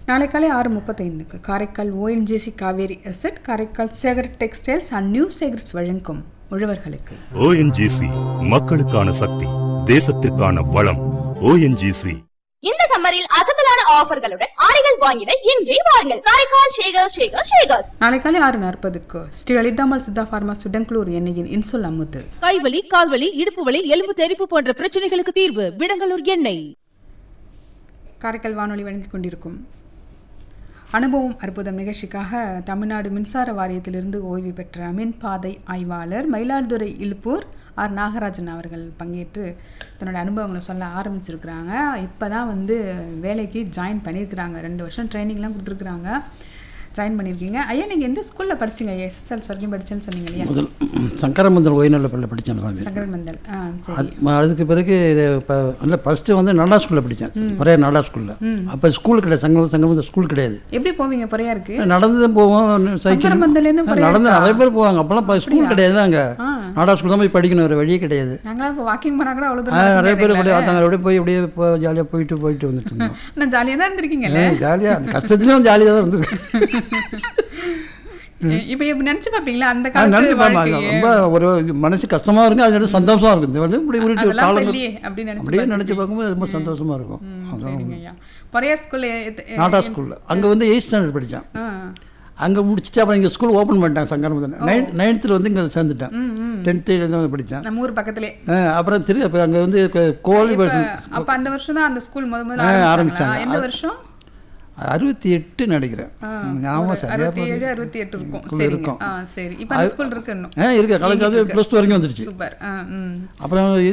நாளை காலை ஆறு முப்பத்தைந்துக்கு Karaikal ONGC Cauvery asset Karaikal Sekar textiles and new Sekars வழங்கும் உழவர்களுக்கு ஓஎன்ஜிசி மக்களுக்கான சக்தி தேசத்திற்கான வளம் ஓஎன்ஜிசி இந்த சம்மரில் அசத்தலான ஆஃபர்களுடன் ஆடைகள் வாங்கிட இன்றே வாருங்கள் காரைக்கால் ஷேகர் ஷேகர் ஷேகர்ஸ் நாளை காலை ஆறு நாற்பதுக்கு ஸ்ரீ லலிதாமல் சித்தா பார்மா சுடங்களூர் எண்ணெயின் இன்சொல் அமுத்து கைவலி கால்வலி இடுப்பு வலி எலும்பு தெறிப்பு போன்ற பிரச்சனைகளுக்கு தீர்வு விடங்கலூர் எண்ணெய் காரைக்கால் வானொலி வழங்கிக் கொண்டிருக்கும் அனுபவம் அற்புதம் நிகழ்ச்சிக்காக தமிழ்நாடு மின்சார வாரியத்திலிருந்து ஓய்வு பெற்ற மின்பாதை ஆய்வாளர் மயிலாடுதுறை இழுப்பூர் ஆர் நாகராஜன் அவர்கள் பங்கேற்று தன்னோட அனுபவங்களை சொல்ல ஆரம்பிச்சிருக்கிறாங்க இப்போ தான் வந்து வேலைக்கு ஜாயின் பண்ணியிருக்கிறாங்க ரெண்டு வருஷம் ட்ரைனிங்லாம் கொடுத்துருக்குறாங்க ஜாயின் பண்ணியிருக்கீங்க ஐயா நீங்கள் எந்த ஸ்கூலில் படிச்சீங்க எஸ்எஸ்எல் வரைக்கும் படிச்சேன்னு சொன்னீங்க இல்லையா முதல் சங்கரமந்தல் ஓய்நல்ல பள்ளியில் படித்தேன் சாமி சங்கரன் மந்தல் ஆ சரி அது அதுக்கு பிறகு இது இப்போ இல்லை ஃபஸ்ட்டு வந்து நடா ஸ்கூலில் படித்தேன் ஒரே நடா ஸ்கூலில் அப்போ ஸ்கூல் கிடையாது சங்கம் சங்கரமந்தல் ஸ்கூல் கிடையாது எப்படி போவீங்க பொறையா இருக்கு நடந்து தான் போவோம் சைக்கிள் சங்கரமந்தல்லேருந்து பொறையா நடந்து நிறைய பேர் போவாங்க அப்போல்லாம் இப்போ ஸ்கூல் கிடையாது அங்கே ஆ. நாடா ஸ்கூல் தான் போய் படிக்கணும் வேறு வழியே கிடையாது நாங்களாம் இப்போ வாக்கிங் போனால் கூட அவ்வளோ ஆ, தூரம் நிறைய பேர் அப்படியே பார்த்தாங்க அப்படியே போய் அப்படியே போ ஜாலியாக போயிட்டு போயிட்டு வந்துட்டு இருந்தோம் நான் ஜாலியாக தான் இருந்திருக்கீங்கல்ல ஜாலியாக அந்த கஷ்டத்துலேயும் ஜாலியாக தான் இருந்திருக்கு இப்போ இப்ப நினைச்சு பாப்பீங்களா அந்த ஆ, காலத்து நினைச்சு பாருங்க வாழ்க்கையை ரொம்ப ஒரு மனசு கஷ்டமா இருக்கு அது சந்தோஷமா இருக்கும் இது வந்து இப்படி உருட்டி அதெல்லாம் காலம் இல்லையே அப்படின்னு நினைச்சு அப்படியே நினைச்சு பார்க்கும்போது ரொம்ப சந்தோஷமா இருக்கும் அதான் சரிங்க ஐயா பொறையார் ஸ்கூல்ல நாடா ஸ்கூல்ல அங்க வந்து எயிட் ஸ்டாண்டர்ட் படித்தேன் அங்க முடிச்சுட்டு அப்புறம் இங்க ஸ்கூல் ஓப்பன் பண்ணிட்டாங்க சங்கரமதன் நைன்த் நைன்த்தில் வந்து இங்க சேர்ந்துட்டேன் டென்த்தில் வந்து படித்தேன் நம்ம ஊர் பக்கத்திலே அப்புறம் திரு அப்போ அங்கே வந்து க- கோவில் இப்ப அப்ப அந்த வருஷம் தான் அந்த ஸ்கூல் முத முதல்ல ஆ, ஆரம்பிச்சாங்களா ஆரம்பிச்சாங்க. எந்த அது- வருஷம் அறுபத்தி எட்டு நினைக்கிறேன் ஞாபகம் சரியா அறுபத்தி ஏழு அறுபத்தி எட்டு இருக்கும் ஸ்கூல் சரிங்க இருக்கும். ஆ சரி இப்ப அந்த ஸ்கூல் இருக்கு இன்னும் ஆ இருக்கு கலக்காது ப்ளஸ் டூ வரைக்கும் வந்துருச்சு சூப்பர் ஆ ம் அப்புறம்